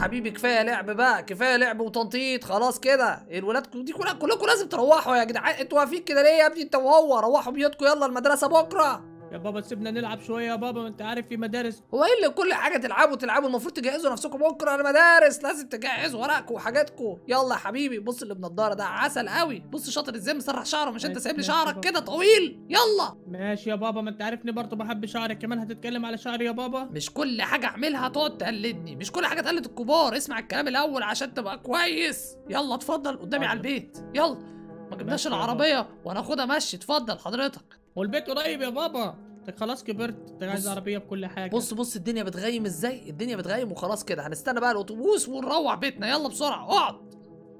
حبيبي كفايه لعب بقى كفايه لعب وتنطيط خلاص كده الولاد دي كلها كلكم لازم تروحوا يا جدعان انتوا واقفين كده ليه يا ابني انت وهو روحوا بيوتكم يلا المدرسه بكره يا بابا سيبنا نلعب شويه يا بابا ما انت عارف في مدارس هو ايه اللي كل حاجه تلعبوا تلعبوا المفروض تجهزوا نفسكم بكره المدارس لازم تجهزوا ورقكم وحاجاتكم يلا يا حبيبي بص اللي بنضاره ده عسل قوي بص شاطر ازاي مسرح شعره مش انت ماشي، سايب لي ماشي شعرك بابا. كده طويل يلا ماشي يا بابا ما انت عارفني برضه بحب شعرك كمان هتتكلم على شعري يا بابا مش كل حاجه اعملها تقعد تقلدني مش كل حاجه تقلد الكبار اسمع الكلام الاول عشان تبقى كويس يلا اتفضل قدامي على حاضر. البيت يلا ما جبناش ماشي يا بابا. العربيه وانا اخدها مشي اتفضل حضرتك والبيت قريب يا بابا انت خلاص كبرت انت عايز بص. عربيه بكل حاجه بص بص الدنيا بتغيم ازاي الدنيا بتغيم وخلاص كده هنستنى بقى الاتوبيس ونروح بيتنا يلا بسرعه اقعد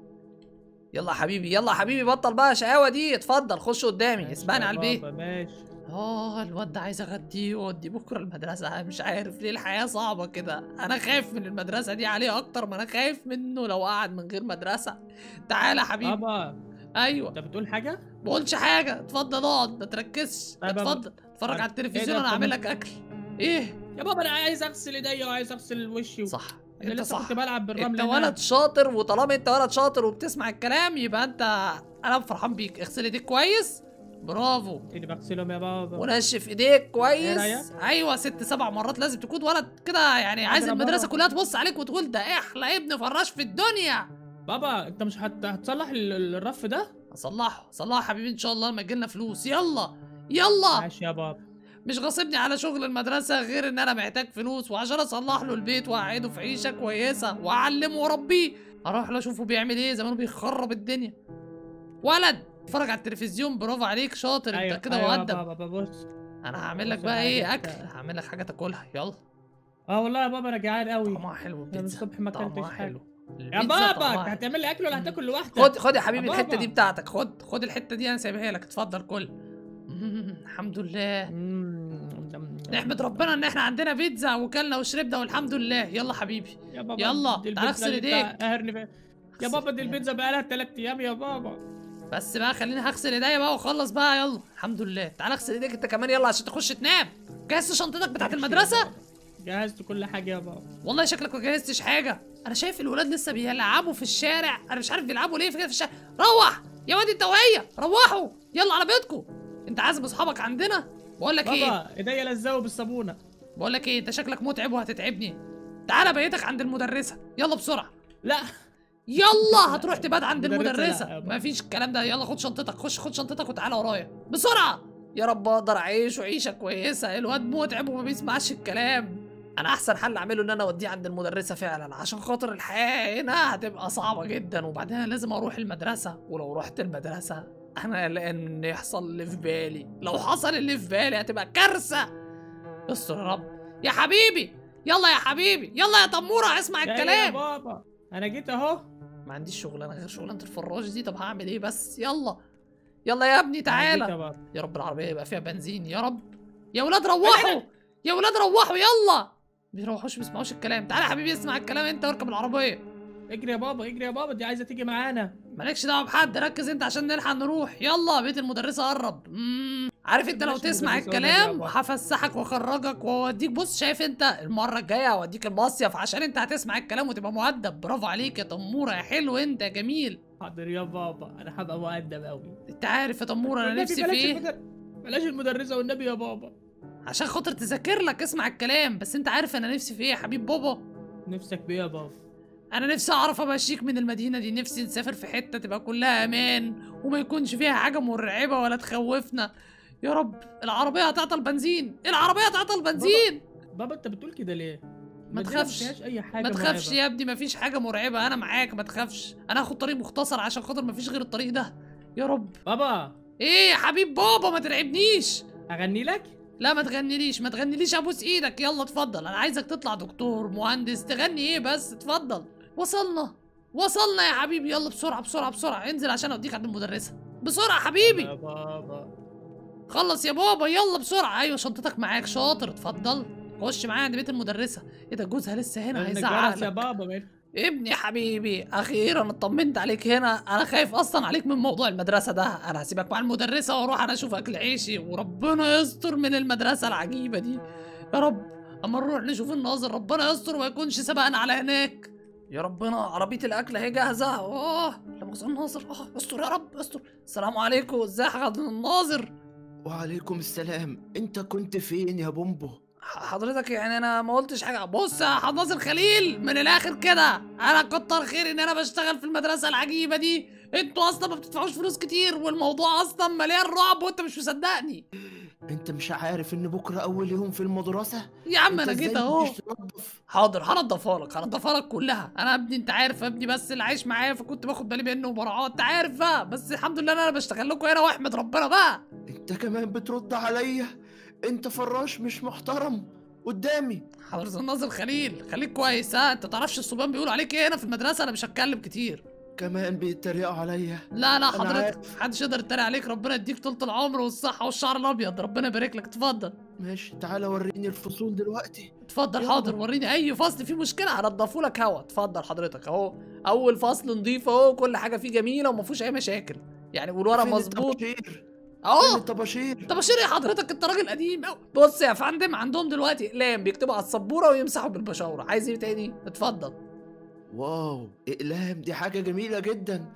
يلا يا حبيبي يلا يا حبيبي بطل بقى شقاوه دي اتفضل خش قدامي ماشي اسبقني يا على البيت بابا، ماشي اه الواد ده عايز اغديه واوديه بكره المدرسه مش عارف ليه الحياه صعبه كده انا خايف من المدرسه دي عليه اكتر ما انا خايف منه لو قعد من غير مدرسه تعالى يا حبيبي بابا ايوه انت بتقول حاجه ما قلتش حاجه اتفضل اقعد ما تركزش طيب يا اتفضل اتفرج طيب. على إيه التلفزيون ده؟ انا طب اعمل ما- لك اكل ايه يا بابا انا عايز اغسل ايديا وعايز اغسل وشي و... صح انا انت لسه صح كنت بلعب بالرمل انت هناك. ولد شاطر وطالما انت ولد شاطر وبتسمع الكلام يبقى انت انا فرحان بيك اغسل ايديك كويس برافو اللي بغسلهم يا بابا ونشف ايديك كويس ايه ايوه ست سبع مرات لازم تكون ولد كده يعني عايز يا المدرسه بابا. كلها تبص عليك وتقول ده احلى ابن فراش في الدنيا بابا انت مش هت... هتصلح ال- ال- الرف ده اصلحه صلحه يا حبيبي ان شاء الله لما تجيلنا فلوس يلا يلا ماشي يا بابا مش غاصبني على شغل المدرسه غير ان انا محتاج فلوس وعشان اصلح له البيت واقعده في عيشه كويسه واعلمه واربيه اروح له اشوفه بيعمل ايه زمانه بيخرب الدنيا ولد اتفرج على التلفزيون برافو عليك شاطر انت كده أيوة مؤدب بابا بص انا هعمل لك بص بقى ايه الحاجات. اكل هعمل لك حاجه تاكلها يلا اه والله يا بابا انا جعان قوي طعمها حلو انا من البيتزا الصبح ما طعمها اكلتش حاجه حلو يا البيتزا بابا طعمها انت حلو. هتعمل لي اكل ولا هتاكل لوحدك خد خد يا حبيبي يا الحته بابا. دي بتاعتك خد خد الحته دي انا سايبها لك اتفضل كل مم، الحمد لله مم. نحمد ربنا ان احنا عندنا بيتزا وكلنا وشربنا والحمد لله يلا حبيبي يا بابا يلا، دي تعال البيتزا اغسل اللي انت ايديك. قاهرني فيها. يا بابا دي ايديك. البيتزا بقى لها 3 ايام يا بابا بس بقى خليني هغسل ايديا بقى واخلص بقى يلا الحمد لله تعال اغسل ايديك انت كمان يلا عشان تخش تنام جهزت شنطتك بتاعت ماشي يا المدرسه بابا. جهزت كل حاجه يا بابا والله شكلك ما جهزتش حاجه انا شايف الولاد لسه بيلعبوا في الشارع انا مش عارف بيلعبوا ليه في كده في الشارع روح يا واد انت وهي روحوا يلا على بيتكم انت عازم اصحابك عندنا بقول لك ايه بابا ايديا لزقوا بالصابونه بقول لك ايه انت شكلك متعب وهتتعبني تعالى بيتك عند المدرسه يلا بسرعه لا يلا هتروح تبات عند مدرسة المدرسه لا. مفيش الكلام ده يلا خد شنطتك خش خد شنطتك وتعالى ورايا بسرعه يا رب اقدر اعيش وعيشه كويسه الواد متعب وما بيسمعش الكلام انا احسن حل اعمله ان انا اوديه عند المدرسه فعلا عشان خاطر الحياه هنا هتبقى صعبه جدا وبعدين أنا لازم اروح المدرسه ولو رحت المدرسه انا قلقان ان يحصل اللي في بالي لو حصل اللي في بالي هتبقى كارثه استر يا رب يا حبيبي يلا يا حبيبي يلا يا تموره اسمع يا- يا الكلام بابا انا جيت اهو ما عنديش شغلانه غير شغلانه الفراش دي طب هعمل ايه بس يلا يلا يا ابني أنا جيت تعالى يا بابا يا رب العربيه يبقى فيها بنزين يا رب يا ولاد روحوا يا ولاد روحوا يلا بيروحوش بيسمعوش الكلام تعالى يا حبيبي اسمع الكلام انت واركب العربيه اجري يا بابا اجري يا بابا دي عايزه تيجي معانا مالكش دعوه بحد ركز انت عشان نلحق نروح يلا بيت المدرسه قرب مم. عارف انت لو ماشي تسمع المدرسة قرب الكلام يابا. هفسحك واخرجك واوديك بص شايف انت المره الجايه هوديك المصيف عشان انت هتسمع الكلام وتبقى مؤدب برافو عليك يا تموره يا حلو انت يا جميل حاضر يا بابا انا هبقى مؤدب قوي انت عارف يا تموره انا نفسي في ايه بلاش المدرسه والنبي يا بابا عشان خاطر تذاكر لك اسمع الكلام بس انت عارف انا نفسي في ايه يا حبيب بابا نفسك بيه يا بابا انا نفسي اعرف امشيك من المدينه دي نفسي نسافر في حته تبقى كلها امان وما يكونش فيها حاجه مرعبه ولا تخوفنا يا رب العربيه هتعطل بنزين العربيه هتعطل بنزين بابا انت بتقول كده ليه ما المدينة تخافش. فيهاش اي حاجه ما تخافش مرعبة. يا ابني مفيش حاجه مرعبه انا معاك ما تخافش انا هاخد طريق مختصر عشان خاطر مفيش غير الطريق ده يا رب بابا ايه يا حبيب بابا ما ترعبنيش اغني لك لا ما تغنيليش ما تغنيليش ابوس ايدك يلا اتفضل انا عايزك تطلع دكتور مهندس تغني ايه بس اتفضل وصلنا وصلنا يا حبيبي يلا بسرعه بسرعه بسرعه انزل عشان اوديك عند المدرسه بسرعه يا حبيبي يا بابا خلص يا بابا يلا بسرعه ايوه شنطتك معاك شاطر اتفضل خش معايا عند بيت المدرسه ايه ده جوزها لسه هنا لأن هيزعق الجرس يا لك. بابا ما- ابني يا حبيبي اخيرا اطمنت عليك هنا انا خايف اصلا عليك من موضوع المدرسه ده انا هسيبك مع المدرسه واروح انا اشوف اكل عيشي وربنا يستر من المدرسه العجيبه دي يا رب اما نروح نشوف الناظر ربنا يستر وما يكونش سبقنا على هناك يا ربنا عربيه الاكل اهي جاهزه اه لا مؤاخذة الناظر اه استر يا رب استر السلام عليكم ازاي حضرتك الناظر وعليكم السلام انت كنت فين يا بومبو ح- حضرتك يعني انا ما قلتش حاجه بص يا حضرتك ناصر خليل من الاخر كده انا كتر خير ان انا بشتغل في المدرسه العجيبه دي انتوا اصلا ما بتدفعوش فلوس كتير والموضوع اصلا مليان رعب وانت مش مصدقني انت مش عارف ان بكره اول يوم في المدرسه يا عم انت انا ازاي جيت اهو مش تنظف حاضر هنضفها لك هنضفها لك كلها انا ابني انت عارف يا ابني بس اللي عايش معايا فكنت باخد بالي منه وبراعاه انت عارف بقى بس الحمد لله إن انا بشتغل لكم هنا واحمد ربنا بقى انت كمان بترد عليا انت فراش مش محترم قدامي حضرة الناظر خليل خليك كويس ها انت تعرفش الصبيان بيقولوا عليك ايه هنا في المدرسه انا مش هتكلم كتير كمان بيتريقوا عليا لا لا أنا حضرتك عارف. محدش يقدر يتريق عليك ربنا يديك طولة العمر والصحة والشعر الأبيض ربنا يبارك لك اتفضل ماشي تعالى وريني الفصول دلوقتي اتفضل يلا. حاضر وريني أي فصل فيه مشكلة هنضفه لك هوا اتفضل حضرتك أهو أول فصل نضيف أهو كل حاجة فيه جميلة وما فيهوش أي مشاكل يعني والورق فين مظبوط الطباشير فين أهو الطباشير طباشير يا حضرتك انت راجل قديم أوي بص يا فندم عندهم دلوقتي اقلام بيكتبوا على السبوره ويمسحوا بالبشاوره عايز ايه تاني اتفضل واو اقلام دي حاجه جميله جدا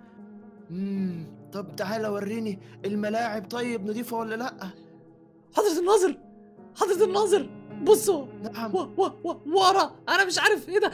امم طب تعالى وريني الملاعب طيب نضيفه ولا لا حضره الناظر حضره الناظر بصوا نعم و و و ورا انا مش عارف ايه ده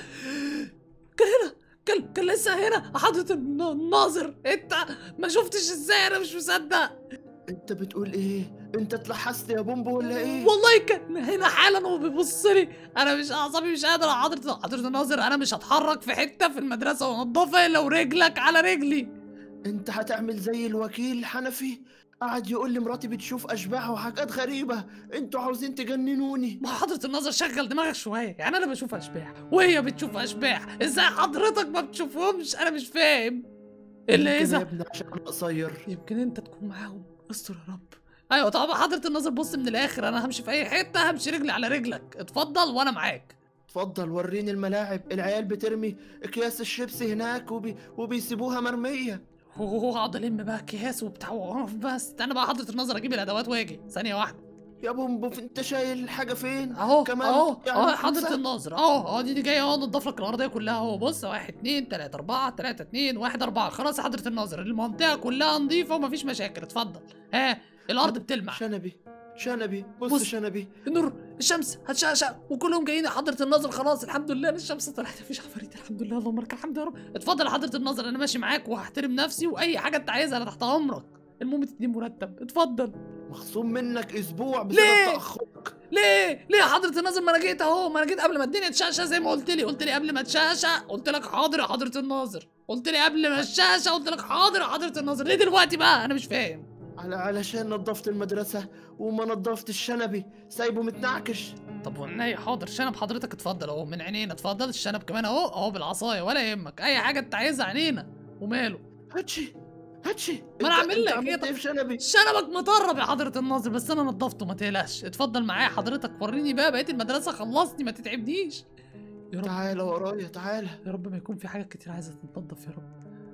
كان هنا كان كان لسه هنا حضرة الن- الناظر انت ما شفتش ازاي انا مش مصدق انت بتقول ايه انت اتلحست يا بومبو ولا ايه والله كان هنا حالا وبيبص لي انا مش اعصابي مش قادر يا حضرة حضرة الناظر انا مش هتحرك في حتة في المدرسة وانضفها الا ورجلك على رجلي انت هتعمل زي الوكيل حنفي قعد يقول لي مراتي بتشوف اشباح وحاجات غريبه انتوا عاوزين تجننوني ما حضرة الناظر شغل دماغك شوية يعني انا بشوف اشباح وهي بتشوف اشباح ازاي حضرتك ما بتشوفهمش انا مش فاهم الا يمكن اذا يا ابني عشان انا قصير يمكن انت تكون معاهم استر يا رب ايوه طبعا حضرة النظر بص من الاخر انا همشي في اي حته همشي رجلي على رجلك اتفضل وانا معاك اتفضل وريني الملاعب العيال بترمي اكياس الشيبسي هناك وبي... وبيسيبوها مرميه اوه اقعد الم بقى اكياس وبتاع وقرف بس استنى بقى حضرة النظر اجيب الادوات واجي ثانيه واحده يا بومبو انت شايل الحاجه فين اهو كمان اهو يعني اهو خمسة؟ حضرة الناظر اهو اهو دي, دي جايه اهو نضف لك الارضيه كلها اهو بص واحد اتنين تلاته اربعه تلاته اتنين واحد اربعه خلاص يا حضرة الناظر المنطقه كلها نظيفه ومفيش مشاكل اتفضل ها الارض بتلمع شنبي شنبي بص, بص. شنبي النور الشمس هتشعشع وكلهم جايين يا حضرة النظر خلاص الحمد لله إن الشمس طلعت مفيش عفاريت الحمد لله اللهم لك الحمد يا رب اتفضل يا حضرة النظر انا ماشي معاك وهحترم نفسي واي حاجة انت عايزها انا تحت امرك المهم تديني مرتب اتفضل مخصوم منك اسبوع ليه؟ بسبب تاخرك ليه ليه يا حضرة النظر ما انا جيت اهو ما انا جيت قبل ما الدنيا تشعشع زي ما قلت لي قلت لي قبل ما تشعشع قلت لك حاضر يا حضرة الناظر قلت لي قبل ما تشعشع قلت لك حاضر يا حضرة الناظر ليه دلوقتي بقى انا مش فاهم على علشان نظفت المدرسه وما نظفت الشنبي سايبه متنعكش طب والنبي حاضر شنب حضرتك اتفضل اهو من عينينا اتفضل الشنب كمان اهو اهو بالعصايه ولا يهمك اي حاجه انت عايزها عينينا وماله هاتشي هاتشي ما أنا انت- عامل انت لك إيه عملت طب؟ ايه في شنبي شنبك مطرب يا حضرة الناظر بس انا نضفته ما تقلقش اتفضل معايا حضرتك وريني بقى بقيه المدرسه خلصني ما تتعبنيش يا رب تعالى ورايا تعالى يا رب ما يكون في حاجات كتير عايزه تتنضف يا رب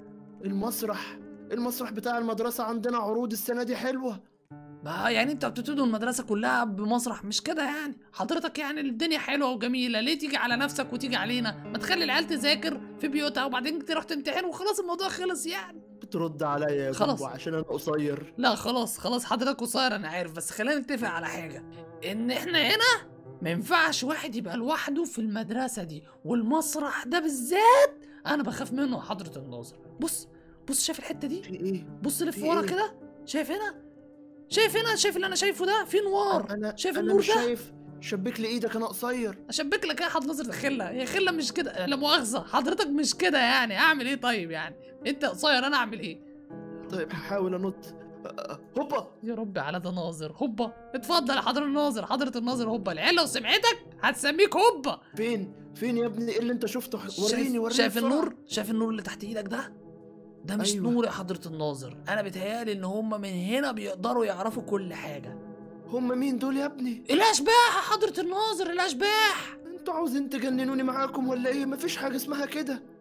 المسرح المسرح بتاع المدرسه عندنا عروض السنه دي حلوه ما يعني انت بتبتدوا المدرسه كلها بمسرح مش كده يعني حضرتك يعني الدنيا حلوه وجميله ليه تيجي على نفسك وتيجي علينا ما تخلي العيال تذاكر في بيوتها وبعدين تروح تمتحن وخلاص الموضوع خلص يعني بترد عليا يا خلاص. بومبو عشان انا قصير لا خلاص خلاص حضرتك قصير انا عارف بس خلينا نتفق على حاجه ان احنا هنا ما ينفعش واحد يبقى لوحده في المدرسه دي والمسرح ده بالذات انا بخاف منه يا حضره الناظر بص بص شايف الحته دي في ايه بص لف في ورا إيه؟ كده شايف هنا شايف هنا شايف اللي انا شايفه ده في نوار انا شايف انا النور مش ده شايف شبك لي ايدك انا قصير اشبك لك ايه يا حضره الناظر ده خله هي خله مش كده لا مؤاخذه حضرتك مش كده يعني اعمل ايه طيب يعني انت قصير انا اعمل ايه طيب هحاول انط أ- أ- هوبا يا ربي على ده ناظر هوبا اتفضل يا حضرة الناظر حضرة الناظر هوبا العيال لو سمعتك هتسميك هوبا فين فين يا ابني ايه اللي انت شفته وريني شايف, وريني شايف بسرعة. النور شايف النور اللي تحت ايدك ده ده مش أيوة. نور يا حضرة الناظر انا بيتهيالي ان هم من هنا بيقدروا يعرفوا كل حاجة هم مين دول يا ابني الاشباح يا حضرة الناظر الاشباح انتوا عاوزين تجننوني معاكم ولا ايه مفيش حاجه اسمها كده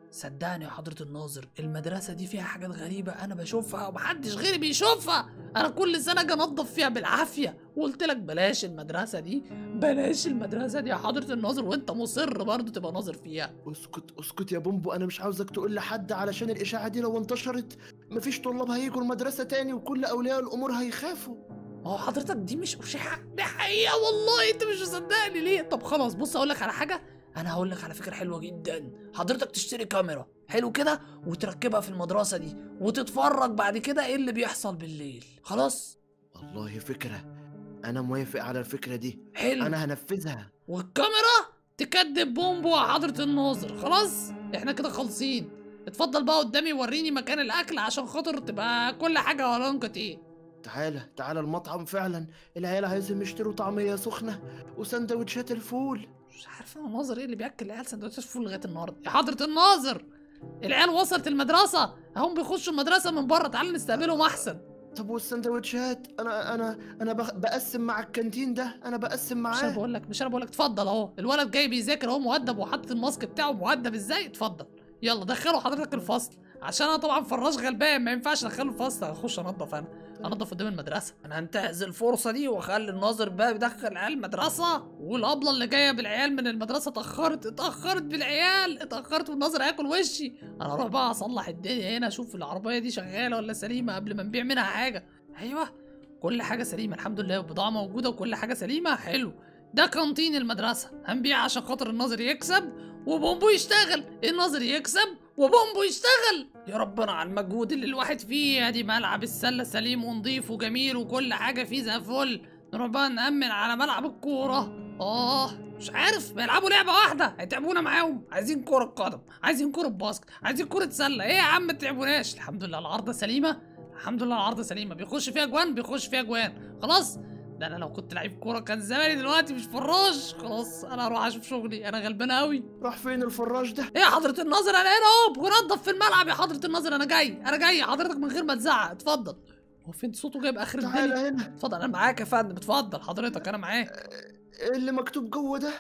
صدقني يا حضرة الناظر المدرسة دي فيها حاجات غريبة أنا بشوفها ومحدش غيري بيشوفها أنا كل سنة أجي أنضف فيها بالعافية وقلت لك بلاش المدرسة دي بلاش المدرسة دي يا حضرة الناظر وأنت مصر برضه تبقى ناظر فيها اسكت اسكت يا بومبو انا مش عاوزك تقول لحد علشان الاشاعه دي لو انتشرت مفيش طلاب هيجوا المدرسه تاني وكل اولياء الامور هيخافوا ما هو حضرتك دي مش أشاعة دي حقيقة والله أنت مش مصدقني ليه طب خلاص بص أقول لك على حاجة أنا هقول لك على فكرة حلوة جدا حضرتك تشتري كاميرا حلو كده وتركبها في المدرسة دي وتتفرج بعد كده إيه اللي بيحصل بالليل خلاص والله فكره انا موافق على الفكره دي حلو انا هنفذها والكاميرا تكدب بومبو يا حضرة الناظر خلاص احنا كده خالصين اتفضل بقى قدامي وريني مكان الاكل عشان خاطر تبقى كل حاجه وراك ايه تعالى تعالى المطعم فعلا العيال عايزين يشتروا طعميه سخنه وسندوتشات الفول مش عارفه الناظر ايه اللي بياكل العيال سندوتشات فول لغايه النهارده يا حضرة الناظر العيال وصلت المدرسه هم بيخشوا المدرسه من بره تعال نستقبلهم احسن طب والسندوتشات انا انا انا بخ- بقسم مع الكانتين ده انا بقسم مش انا معاه بقول لك مش انا بقول لك اتفضل اهو الولد جاي بيذاكر اهو مؤدب وحاطط الماسك بتاعه مؤدب ازاي اتفضل يلا دخلوا حضرتك الفصل عشان انا طبعا فراش غلبان ما ينفعش ادخله الفصل اخش انضف انا انضف قدام المدرسه انا هنتهز الفرصه دي واخلي الناظر بقى يدخل عيال المدرسه والابله اللي جايه بالعيال من المدرسه اتاخرت اتاخرت بالعيال اتاخرت والناظر هياكل وشي انا اروح بقى اصلح الدنيا هنا اشوف العربيه دي شغاله ولا سليمه قبل ما نبيع منها حاجه ايوه كل حاجه سليمه الحمد لله والبضاعه موجوده وكل حاجه سليمه حلو ده كانتين المدرسه هنبيع عشان خاطر الناظر يكسب وبومبو يشتغل الناظر يكسب وبومبو يشتغل يا ربنا على المجهود اللي الواحد فيه ادي ملعب السله سليم ونضيف وجميل وكل حاجه فيه زي الفل نروح بقى نأمن على ملعب الكوره اه مش عارف بيلعبوا لعبه واحده هيتعبونا معاهم عايزين كوره قدم عايزين كوره باسكت عايزين كوره سله ايه يا عم ما تعبوناش الحمد لله العارضه سليمه الحمد لله العارضه سليمه بيخش فيها جوان بيخش فيها جوان خلاص ده انا لو كنت لعيب كوره كان زماني دلوقتي مش فراش خلاص انا هروح اشوف شغلي انا غلبان قوي راح فين الفراش ده ايه يا حضرة الناظر انا هنا اهو بنضف في الملعب يا حضرة الناظر انا جاي انا جاي حضرتك من غير ما تزعق اتفضل هو فين صوته جايب اخر الدنيا تعالى هنا اتفضل انا معاك يا فندم اتفضل حضرتك انا معاك ايه اللي مكتوب جوه ده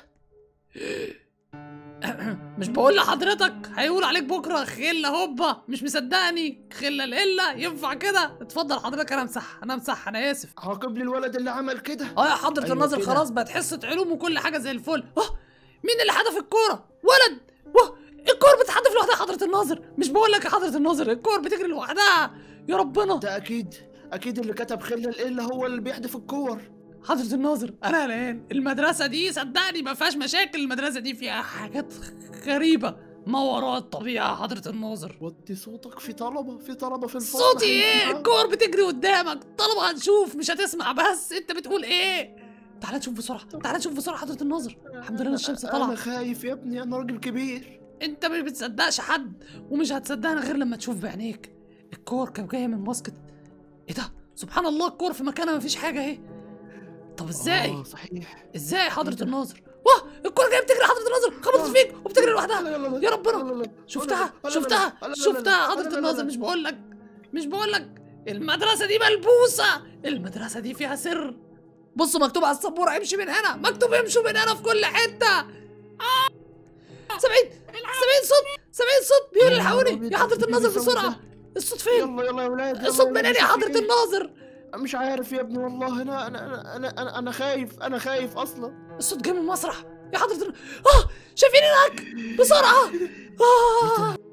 مش بقول لحضرتك هيقول عليك بكره خله هوبا مش مصدقني خله القله ينفع كده اتفضل حضرتك انا امسح انا امسح انا اسف عاقب لي الولد اللي عمل كده اه يا حضرة أيوة الناظر كده. خلاص بقت حصة علوم وكل حاجة زي الفل اه مين اللي حدف الكورة؟ ولد واه الكور بتحدف لوحدها يا حضرة الناظر مش بقول لك يا حضرة الناظر الكور بتجري لوحدها يا ربنا ده اكيد اكيد اللي كتب خله القله هو اللي بيحدف الكور حضرة الناظر انا قلقان المدرسة دي صدقني ما فيهاش مشاكل المدرسة دي فيها حاجات غريبة ما وراء الطبيعة يا حضرة الناظر وطي صوتك في طلبه في طلبه في الفصل صوتي ايه هيسمعوا. الكور بتجري قدامك طالما هنشوف مش هتسمع بس انت بتقول ايه تعال نشوف بسرعة تعال نشوف بسرعة حضرة الناظر الحمد لله الشمس طالعة انا خايف يا ابني انا راجل كبير انت مش بتصدقش حد ومش هتصدقنا غير لما تشوف بعينيك الكور كانت جايه من باسكت ايه ده سبحان الله الكور في مكانها مفيش حاجه اهي طب ازاي اه صحيح ازاي حضره الناظر واه الكور جايه بتجري حضره الناظر خبطت فيك وبتجري لا لوحدها لا لا يا ربنا لا لا لا. شفتها لا لا لا شفتها لا لا لا شفتها لا حضره لا لا الناظر لا. مش بقول لك مش بقول لك المدرسه دي ملبوسه المدرسه دي فيها سر بصوا مكتوب على السبوره امشي من هنا مكتوب امشوا من هنا في كل حته آه. سامعين سامعين صوت سامعين صوت بيقول يا الحقوني نهار يا حضرة أبيض، الناظر بيصوت بسرعة ده. الصوت فين؟ يلا يلا يا ولاد يلا الصوت يلا منين يا نشوف حضرة في إيه. الناظر؟ مش عارف يا ابني والله انا انا انا انا, أنا, أنا خايف انا خايف اصلا الصوت جاي من المسرح يا حضرة الن- اه شايفين هناك بسرعة اه